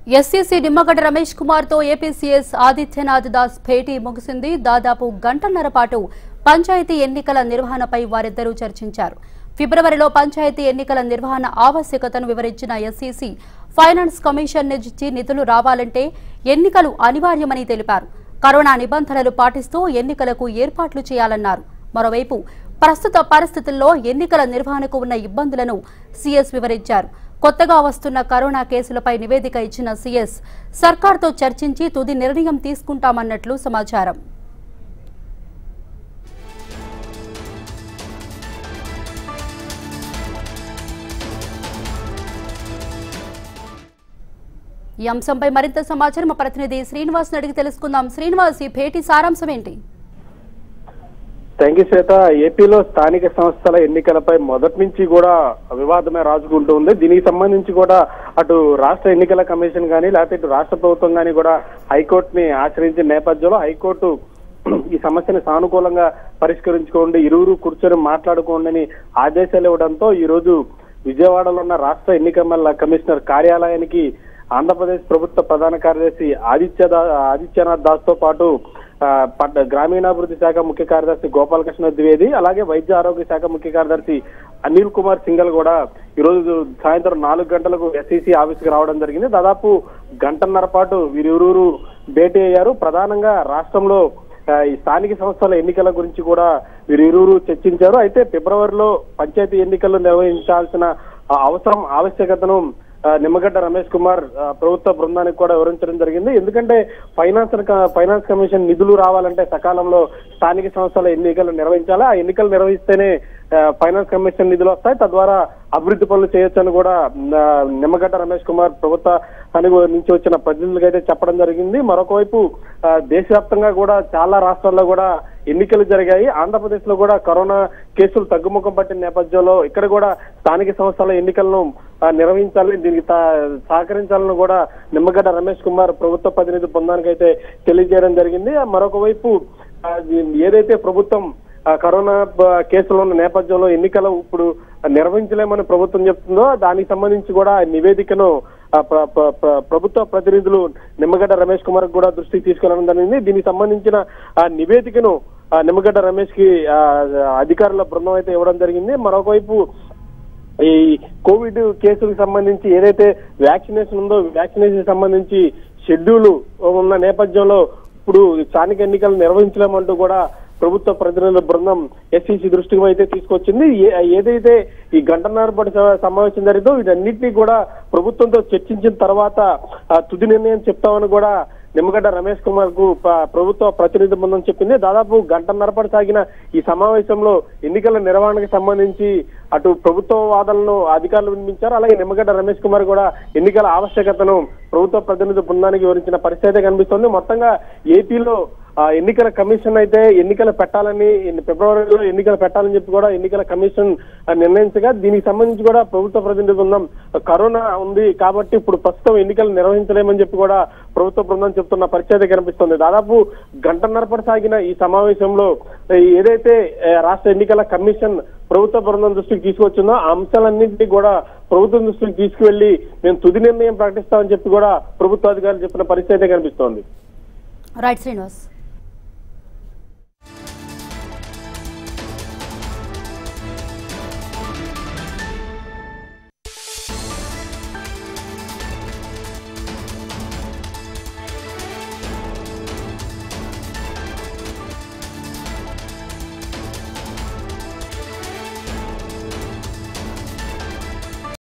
ఎస్సీసీ నిమ్మగడ్డ రమేష్ కుమార్ తో ఏపీసీఎస్ ఆదిత్యనాథ్ దాస్ భేటీ ముగిసింది దాదాపు గంటన్నర పాటు పంచాయతీ ఎన్నికల నిర్వహణపై వారిద్దరూ చర్చించారు ఫిబ్రవరిలో పంచాయతీ ఎన్నికల నిర్వహణ ఆవశ్యకతను వివరించిన ఎస్సీసీ ఫైనాన్స్ కమిషన్ నుంచి నిధులు రావాలంటే ఎన్నికలు అనివార్యమని తెలిపారు కరోనా నిబంధనలు పాటిస్తూ ఎన్నికలకు ఏర్పాట్లు చేయాలన్నారు మరోవైపు ప్రస్తుత పరిస్థితుల్లో ఎన్నికల నిర్వహణకు ఉన్న ఇబ్బందులను సీఎస్ వివరించారు కొత్తగా వస్తున్న కరోనా కేసులపై నివేదిక ఇచ్చిన సీఎస్ సర్కార్తో చర్చించి తుది నిర్ణయం తీసుకుంటామన్నట్లు సమాచారం ఈ అంశంపై మరింత సమాచారం మా ప్రతినిధి శ్రీనివాస్ అడిగి తెలుసుకుందాం శ్రీనివాస్ ఈ భేటీ సారాంశం ఏంటి థ్యాంక్ యూ శ్వేత ఏపీలో స్థానిక సంస్థల ఎన్నికలపై మొదటి నుంచి కూడా వివాదమే రాజుకుంటూ ఉంది దీనికి సంబంధించి కూడా అటు రాష్ట్ర ఎన్నికల కమిషన్ కానీ లేకపోతే ఇటు రాష్ట్ర ప్రభుత్వం కానీ కూడా హైకోర్టుని ఆశ్రయించిన నేపథ్యంలో హైకోర్టు ఈ సమస్యని సానుకూలంగా పరిష్కరించుకోండి ఇరువురు కూర్చొని మాట్లాడుకోండి అని ఆదేశాలు ఇవ్వడంతో ఈ రోజు విజయవాడలో ఉన్న రాష్ట్ర ఎన్నికల కమిషనర్ కార్యాలయానికి ఆంధ్రప్రదేశ్ ప్రభుత్వ ప్రధాన కార్యదర్శి ఆదిత్య దా- ఆదిత్యనాథ్ దాస్ తో పాటు ఆ, పట్ట గ్రామీణాభివృద్ధి శాఖ ముఖ్య కార్యదర్శి గోపాలకృష్ణ ద్వివేది అలాగే వైద్య ఆరోగ్య శాఖ ముఖ్య కార్యదర్శి అనిల్ కుమార్ సింగల్ కూడా ఈ రోజు సాయంత్రం నాలుగు గంటలకు ఎస్ఈసి ఆఫీస్కి రావడం జరిగింది దాదాపు గంటన్నర పాటు వీరిరువురు భేటీ అయ్యారు ప్రధానంగా రాష్ట్రంలో ఆ, ఈ స్థానిక సంస్థల ఎన్నికల గురించి కూడా వీరిరువురు చర్చించారు అయితే ఫిబ్రవరిలో పంచాయతీ ఎన్నికలు నిర్వహించాల్సిన ఆ, అవసరం ఆవశ్యకతను ఆ, నిమ్మగడ్డ రమేష్ కుమార్ ఆ, ప్రభుత్వ బృందానికి కూడా వివరించడం జరిగింది ఎందుకంటే ఫైనాన్స్ క- ఫైనాన్స్ కమిషన్ నిధులు రావాలంటే సకాలంలో స్థానిక సంస్థల ఎన్నికలు నిర్వహించాలి ఆ ఎన్నికలు నిర్వహిస్తేనే ఆ, ఫైనాన్స్ కమిషన్ నిధులు వస్తాయి తద్వారా అభివృద్ధి పనులు చేయొచ్చని కూడా ఆ, నిమ్మగడ్డ రమేష్ కుమార్ ప్రభుత్వ నుంచి వచ్చిన ప్రతినిధులకు అయితే చెప్పడం జరిగింది మరొక వైపు ఆ, దేశవ్యాప్తంగా కూడా చాలా రాష్ట్రాల్లో కూడా ఎన్నికలు జరిగాయి ఆంధ్రప్రదేశ్ లో కూడా కరోనా కేసులు తగ్గుముఖం పట్టిన నేపథ్యంలో ఇక్కడ కూడా స్థానిక సంస్థల ఎన్నికలను ఆ, నిర్వహించాలి దీనికి తా- సహకరించాలని కూడా నిమ్మగడ్డ రమేష్ కుమార్ ప్రభుత్వ ప్రతినిధి బృందానికి అయితే తెలియజేయడం జరిగింది ఆ, మరొక వైపు ఆ, దీ- ఏదైతే ప్రభుత్వం ఆ, కరోనా బ- కేసులు ఉన్న నేపథ్యంలో ఎన్నికలు ఇప్పుడు నిర్వహించలేమని ప్రభుత్వం చెప్తుందో దానికి సంబంధించి కూడా నివేదికను ఆ, ప్ర- ప్ర- ప్ర- ప్రభుత్వ ప్రతినిధులు నిమ్మగడ్డ రమేష్ కుమార్ కూడా దృష్టికి తీసుకెళ్లడం జరిగింది దీనికి సంబంధించిన ఆ నివేదికను ఆ, నిమ్మగడ్డ రమేష్ కి ఆ, అధికారుల బృందం అయితే ఇవ్వడం జరిగింది మరొకవైపు ఈ కోవిడ్ కేసులకు సంబంధించి ఏదైతే వ్యాక్సినేషన్ ఉందో వ్యాక్సినేషన్ సంబంధించి షెడ్యూల్ ఉన్న నేపథ్యంలో ఇప్పుడు స్థానిక ఎన్నికలు నిర్వహించలేమంటూ కూడా ప్రభుత్వ ప్రతినిధుల బృందం ఎస్సీసీ దృష్టికి అయితే తీసుకొచ్చింది ఏ- ఏదైతే ఈ గంటన్నర పాటు స- సమావేశం జరిగిందో వీటన్నిటినీ కూడా ప్రభుత్వంతో చర్చించిన తర్వాత ఆ, తుది నిర్ణయం చెప్తామని కూడా నిమ్మగడ్డ రమేష్ కుమార్ కు ప- ప్రభుత్వ ప్రతినిధి బృందం చెప్పింది దాదాపు గంటన్నర పాటు సాగిన ఈ సమావేశంలో ఎన్నికల నిర్వహణకు సంబంధించి అటు ప్రభుత్వ వాదనలను అధికారులు వినిపించారు అలాగే నిమ్మగడ్డ రమేష్ కుమార్ కూడా ఎన్నికల ఆవశ్యకతను ప్రభుత్వ ప్రతినిధి బృందానికి వివరించిన పరిస్థితి అయితే కనిపిస్తోంది మొత్తంగా ఏపీలో ఆ ఎన్నికల కమిషన్ అయితే ఎన్నికలు పెట్టాలని ఎన్ని- ఫిబ్రవరిలో ఎన్నికలు పెట్టాలని చెప్పి కూడా ఎన్నికల కమిషన్ ఆ, నిర్ణయించగా దీనికి సంబంధించి కూడా ప్రభుత్వ ప్రతినిధి బృందం కరోనా ఉంది కాబట్టి ఇప్పుడు ప్రస్తుతం ఎన్నికలు నిర్వహించలేమని చెప్పి కూడా ప్రభుత్వ బృందం చెప్తున్న పరిస్థితి కనిపిస్తుంది దాదాపు గంటన్నర పాటు సాగిన ఈ సమావేశంలో ఆ, ఏదైతే ఆ, రాష్ట్ర ఎన్నికల కమిషన్ ప్రభుత్వ బృందం దృష్టికి తీసుకొచ్చిందో ఆ అంశాలన్నింటినీ కూడా ప్రభుత్వం దృష్టికి తీసుకువెళ్లి మేము తుది నిర్ణయం ప్రకటిస్తామని చెప్పి కూడా ప్రభుత్వ అధికారులు చెప్పిన పరిస్థితి అయితే కనిపిస్తోంది రైట్ శ్రీనివాస్